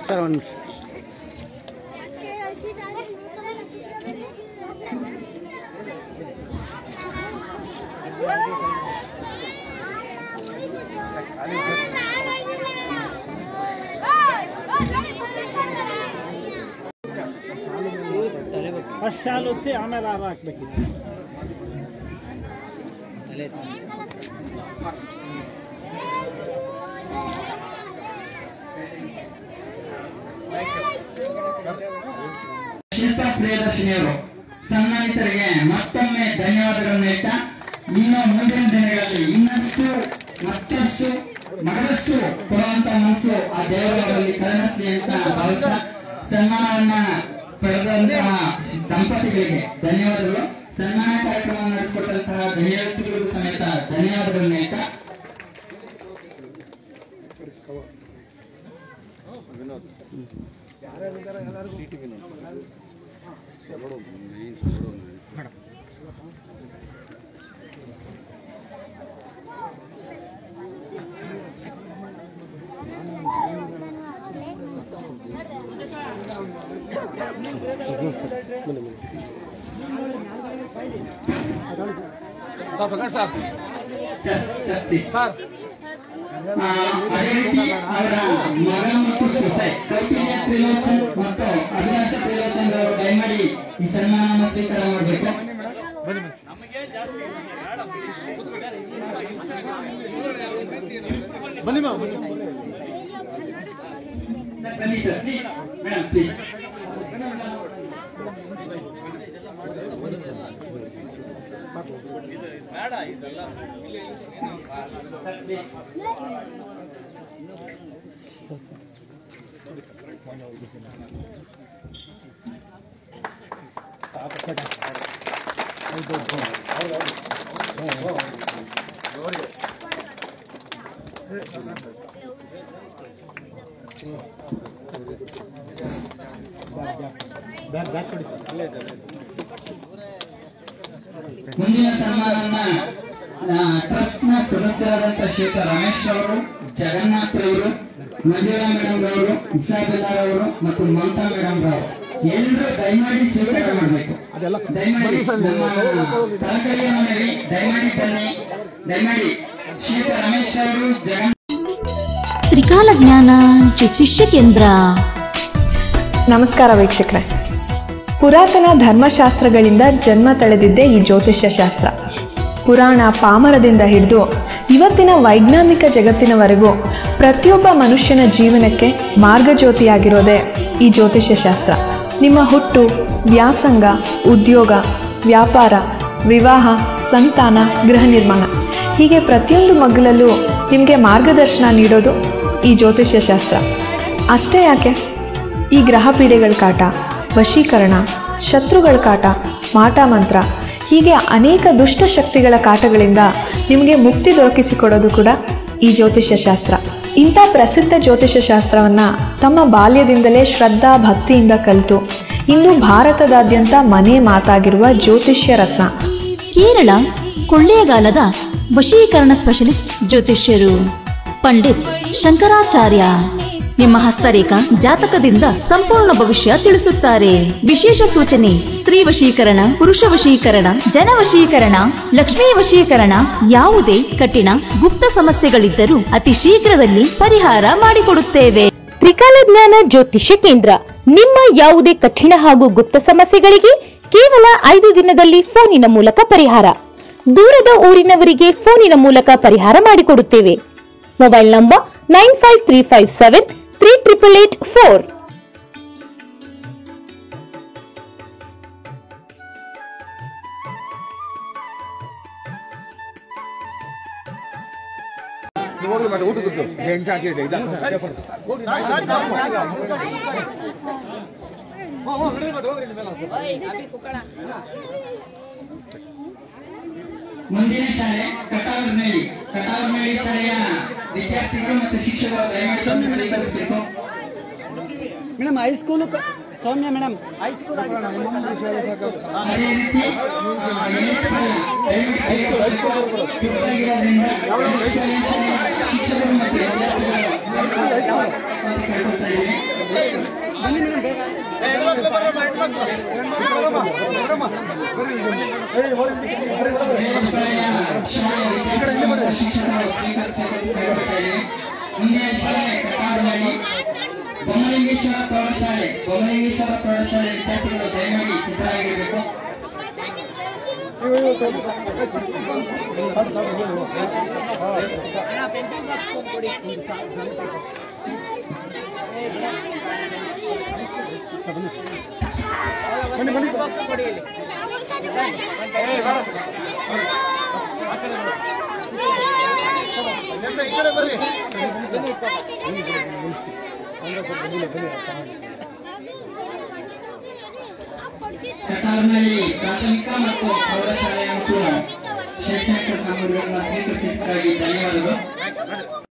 Sir ಒಂದು ನಿಮಿಷ first shawl ಹೊದಿಸಿ ಆಮೇಲೆ ಹಾರ ಹಾಕ್ಬೇಕಿತ್ತು ಶಿಲ್ಪ ಪ್ರಿಯದರ್ಶಿನಿಯವರು ಸನ್ಮಾನಿತರಿಗೆ ಮತ್ತೊಮ್ಮೆ ಧನ್ಯವಾದಗಳನ್ನು ಹೇಳ್ತಾ ಇನ್ನು ಮುಂದಿನ ದಿನಗಳಲ್ಲಿ ಇನ್ನಷ್ಟು ಮತ್ತಷ್ಟು ಮಗದಷ್ಟು ಕೊಡುವಂತ ಮನಸ್ಸು ಆ ದೇವರಲ್ಲಿ ಕರುಣಿಸಲಿ ಅಂತ ಭಾವಿಸ್ತಾ ಸನ್ಮಾನವನ್ನ ಪಡೆದಂತಹ ದಂಪತಿಗಳಿಗೆ ಧನ್ಯವಾದಗಳು ಸನ್ಮಾನ ಕಾರ್ಯಕ್ರಮ ನಡೆಸಿಕೊಟ್ಟಂತಹ ಧನ್ಯವಾದಗಳಿಗೂ ಸಮೇತ ಧನ್ಯವಾದಗಳನ್ನು ಹೇಳ್ತಾ ಸರ್ ಸರ್ ಪ್ಲೀಸ್ ಆ, ಅದೇ ರೀತಿ ಅವರ ಮಗ ಮತ್ತು ಸೊಸೆ ಕೌಟಿಲ್ಯ ತ್ರಿಲೋಚನ್ ಮತ್ತು ಅಭಿಲಾಷ ತ್ರಿಲೋಚನ್ ಅವರು ದಯಮಾಡಿ ಈ ಸನ್ಮಾನವನ್ನು ಸ್ವೀಕಾರ ಮಾಡಬೇಕು ಬನ್ನಿ sir please madam please sir please ಮುಂದಿನ ಸನ್ಮಾನವನ್ನ ಟ್ರಸ್ಟ್ ನ ಸದಸ್ಯರಾದಂತಹ ಶ್ರೀಯುತ ರಮೇಶ್ ಅವರು ಜಗನ್ನಾಥ್ ರವರು ಮಂಜುಳಾ ಮೇಡಮ್ ರವರು ಇಸಾಬೆಲ್ಲಾ ಅವರು ಮತ್ತು ಮಮತಾ ಮೇಡಮ್ ರವರು ಎಲ್ಲರೂ ದಯಮಾಡಿ ಸ್ವೀಕಾರ ಮಾಡಬೇಕು ದಯಮಾಡಿ ನಮ್ಮ ಕಳಕಳಿಯ ಮನವಿ ದಯಮಾಡಿ ಬನ್ನಿ ದಯಮಾಡಿ ಶ್ರೀಯುತ ರಮೇಶ್ ಅವರು ಜಗನ್ ತ್ರಿಕಾಲ ಜ್ಞಾನ ಜ್ಯೋತಿಷ್ಯ ಕೇಂದ್ರ ನಮಸ್ಕಾರ ವೀಕ್ಷಕರೇ ಪುರಾತನ ಧರ್ಮಶಾಸ್ತ್ರಗಳಿಂದ ಜನ್ಮ ತಳೆದಿದ್ದೇ ಈ ಜ್ಯೋತಿಷ್ಯ ಶಾಸ್ತ್ರ ಪುರಾಣ ಪಾಮರದಿಂದ ಹಿಡಿದು ಇವತ್ತಿನ ವೈಜ್ಞಾನಿಕ ಜಗತ್ತಿನವರೆಗೂ ಪ್ರತಿಯೊಬ್ಬ ಮನುಷ್ಯನ ಜೀವನಕ್ಕೆ ಮಾರ್ಗಜ್ಯೋತಿಯಾಗಿರೋದೇ ಈ ಜ್ಯೋತಿಷ್ಯ ಶಾಸ್ತ್ರ ನಿಮ್ಮ ಹುಟ್ಟು ವ್ಯಾಸಂಗ ಉದ್ಯೋಗ ವ್ಯಾಪಾರ ವಿವಾಹ ಸಂತಾನ ಗೃಹ ನಿರ್ಮಾಣ ಹೀಗೆ ಪ್ರತಿಯೊಂದು ಮಗ್ಗಲಲ್ಲೂ ನಿಮಗೆ ಮಾರ್ಗದರ್ಶನ ನೀಡೋದು ಈ ಜ್ಯೋತಿಷ್ಯ ಶಾಸ್ತ್ರ ಅಷ್ಟೇ ಯಾಕೆ ಈ ಗ್ರಹ ಪೀಡೆಗಳ ಕಾಟ ವಶೀಕರಣ ಶತ್ರುಗಳ ಕಾಟ ಮಾಟ ಮಂತ್ರ ಹೀಗೆ ಅನೇಕ ದುಷ್ಟ ಶಕ್ತಿಗಳ ಕಾಟಗಳಿಂದ ನಿಮಗೆ ಮುಕ್ತಿ ದೊರಕಿಸಿಕೊಡೋದು ಕೂಡ ಈ ಜ್ಯೋತಿಷ್ಯ ಶಾಸ್ತ್ರ ಇಂಥ ಪ್ರಸಿದ್ಧ ಜ್ಯೋತಿಷ್ಯ ಶಾಸ್ತ್ರವನ್ನ ತಮ್ಮ ಬಾಲ್ಯದಿಂದಲೇ ಶ್ರದ್ಧಾ ಭಕ್ತಿಯಿಂದ ಕಲಿತು ಇಂದು ಭಾರತದಾದ್ಯಂತ ಮನೆ ಮಾತಾಗಿರುವ ಜ್ಯೋತಿಷ್ಯ ರತ್ನ ಕೇರಳ ಕೊಳ್ಳೇಗಾಲದ ವಶೀಕರಣ ಸ್ಪೆಷಲಿಸ್ಟ್ ಜ್ಯೋತಿಷ್ಯರು ಪಂಡಿತ್ ಶಂಕರಾಚಾರ್ಯ ನಿಮ್ಮ ಹಸ್ತರೇಖ ಜಾತಕದಿಂದ ಸಂಪೂರ್ಣ ಭವಿಷ್ಯ ತಿಳಿಸುತ್ತಾರೆ ವಿಶೇಷ ಸೂಚನೆ ಸ್ತ್ರೀ ವಶೀಕರಣ ಪುರುಷ ವಶೀಕರಣ ಜನ ವಶೀಕರಣ ಲಕ್ಷ್ಮೀ ವಶೀಕರಣ ಯಾವುದೇ ಕಠಿಣ ಗುಪ್ತ ಸಮಸ್ಯೆಗಳಿದ್ದರೂ ಅತಿ ಶೀಘ್ರದಲ್ಲಿ ಪರಿಹಾರ ಮಾಡಿಕೊಡುತ್ತೇವೆ ತ್ರಿಕಾಲ ಜ್ಞಾನ ಜ್ಯೋತಿಷ್ಯ ಕೇಂದ್ರ ನಿಮ್ಮ ಯಾವುದೇ ಕಠಿಣ ಹಾಗೂ ಗುಪ್ತ ಸಮಸ್ಯೆಗಳಿಗೆ ಕೇವಲ ಐದು ದಿನದಲ್ಲಿ ಫೋನಿನ ಮೂಲಕ ಪರಿಹಾರ ದೂರದ ಊರಿನವರಿಗೆ ಫೋನಿನ ಮೂಲಕ ಪರಿಹಾರ ಮಾಡಿಕೊಡುತ್ತೇವೆ mobile number nine five three five seven three triple eight four ಮುಂದಿನ ಶಾಲೆ ಕಟಾವರ್ನಳ್ಳಿ ಕಟಾವರ್ನಳ್ಳಿ ಶಾಲೆಯ ವಿದ್ಯಾರ್ಥಿಗಳು ಮತ್ತು ಶಿಕ್ಷಕರು ದಯಮಾಡಿ ಬಂದು ಸ್ವೀಕರಿಸಬೇಕು madam high school Soumya madam high school ಅದೇ ರೀತಿ ಆ, ಎಲೆಕ್ಟ್ರಿಕಲ್ ದಯವಿಟ್ಟು ತುರ್ತಾಗಿರೋದ್ರಿಂದ ಎಲೆಕ್ಟ್ರಿಕಲ್ ಶಾಲೆಯ ಶಿಕ್ಷಕರು ಮತ್ತು ವಿದ್ಯಾರ್ಥಿಗಳು ಕೇಳ್ಕೊಳ್ತಾ ಇದ್ದೀವಿ ವೇದಸ್ಪಳೆಯ ಶಾಲೆಯ ವಿದ್ಯಾರ್ಥಿಗಳು ಶಿಕ್ಷಕರು ಸ್ವೀಕರಿಸಬೇಕೆಂದು ಕೇಳಿಕೊಳ್ಳುತ್ತೇವೆ. ಮುಂದಿನ ಶಾಲೆ ಕಟಾರ್ಮಳಿ ಬೊಮ್ಮಲಿಂಗೇಶ್ವರ ಪ್ರೌಢಶಾಲೆ ಬೊಮ್ಮಲಿಂಗೇಶ್ವರ ಪ್ರೌಢಶಾಲೆ ವಿದ್ಯಾರ್ಥಿಗಳು ದಯಮಾಡಿ ಸಿದ್ಧರಾಗಿರಬೇಕು ಕಟಾರ್ಮಳಿ ಪ್ರಾಥಮಿಕ ಮತ್ತು ಪ್ರೌಢಶಾಲೆಯ ಮಕ್ಕಳು ಶೈಕ್ಷಣಿಕ ಸಾಮಗ್ರಿಗಳನ್ನು ಸ್ವೀಕರಿಸಿದ್ದಕ್ಕಾಗಿ ಧನ್ಯವಾದಗಳು